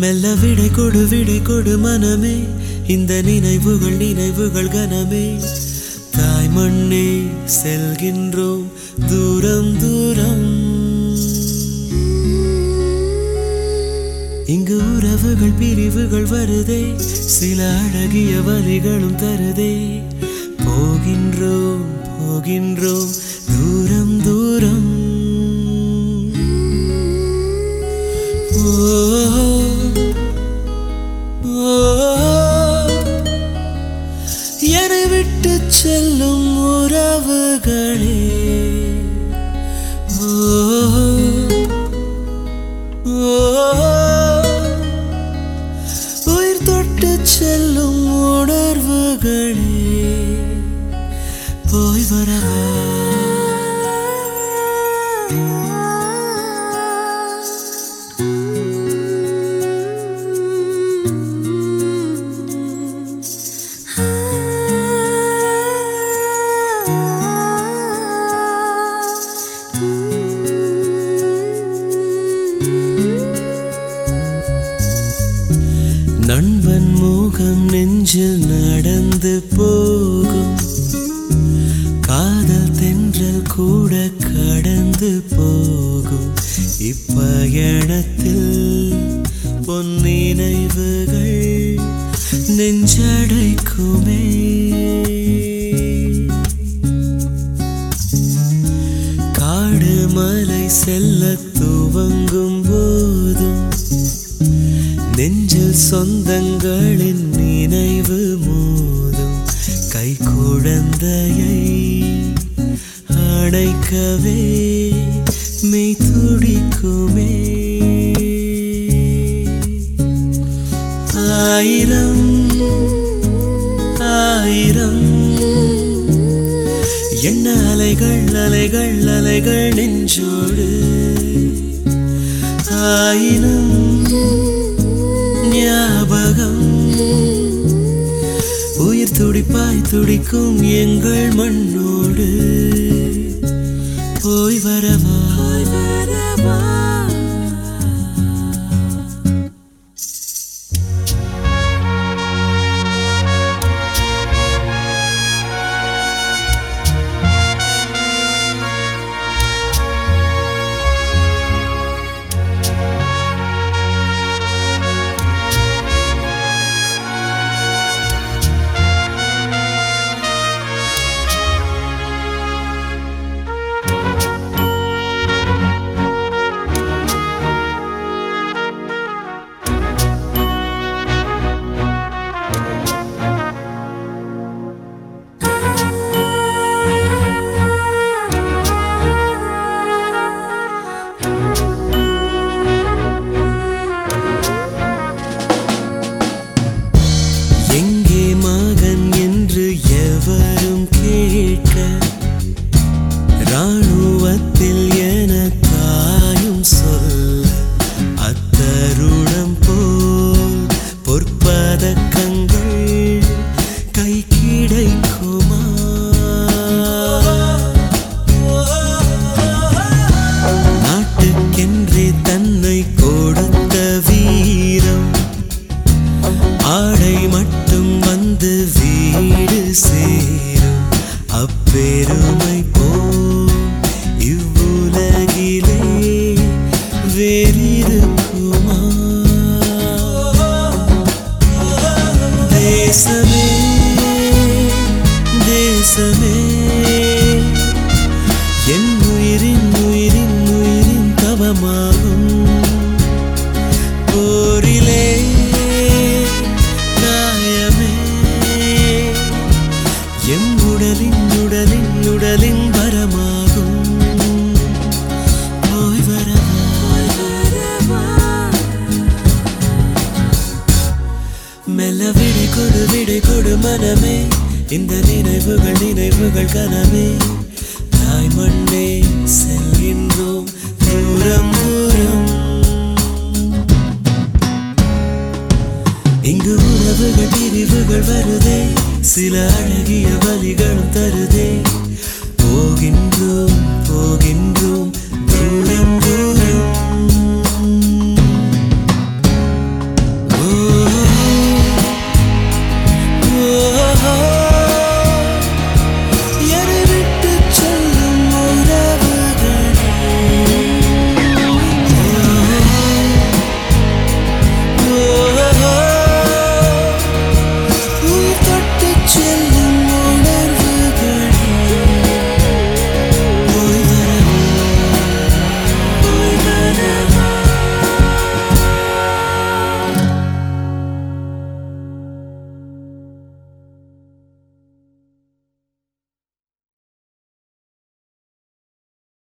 மெல்ல விடை கொடு விடை கொடு மனமே இந்த நினைவுகள் நினைவுகள் கனமே தாய் மண்ணே செல்கின்றோம் தூரம் தூரம் இங்கு உறவுகள் பிரிவுகள் வருதே சில அழகிய வரிகளும் தருதே போகின்றோம் போகின்றோம் தூரம் தூரம் ஓ, ஓ, என்னை விட்டு செல்லும் உறவுகளே ஓ ஓ உயிர் தொட்டு செல்லும் உணர்வுகளே போய் வரவா நண்பன் முகம் நெஞ்சில் நடந்து போகும் காதல் தென்றல் கூட கடந்து போகும் இப்பயணத்தில் பொன்னினைவுகள் நெஞ்சடைக்குமே காடு மலை செல்ல துவங்கும் போதும் நெஞ்சில் சொந்தங்களின் நினைவு மோதும் கை குழந்தையை அணைக்கவே மெய் துடிக்குமே ஆயிரம் ஆயிரம் என்ன அலைகள் அலைகள் அலைகள் நெஞ்சோடு ஆயிரம் ஞாபகம் உயிர் துடிப்பாய் துடிக்கும் எங்கள் மண்ணோடு போய் வரவா வரவா எங்கே மகன் என்று எவரும் கேட்க ராணுவத்தில் என தாயும் சொல்ல அத்தருணம் போல் பொற்பதக்கங்கள் கை கிடைக்குமா நாட்டுக்கென்றே தன்னை கொடுத்த வீரம் ஆடை மட்டும் வந்து வீடு சேரும் அப்பெருமை போல் இவ்வுலகிலே வேறிருக்குமா தேசமே தேசமே என் உயிரின் உயிரின் உயிரின் தவமாகும் போரிலே நாயமே எம் உடலின் உடலின் உடலின் வரமாகும் போய் வரவா மெல்ல விடை கொடு விடை கொடு மனமே இந்த நினைவுகள் நினைவுகள் கனமே தாய் மண்ணே செல்கின்றோம் தூரம் தூரம் இங்கு உறவுகள் பிரிவுகள் வருதே சில அழகிய வழிகளும் தருதே போகின்றோம் போகின்றோம் தூரம்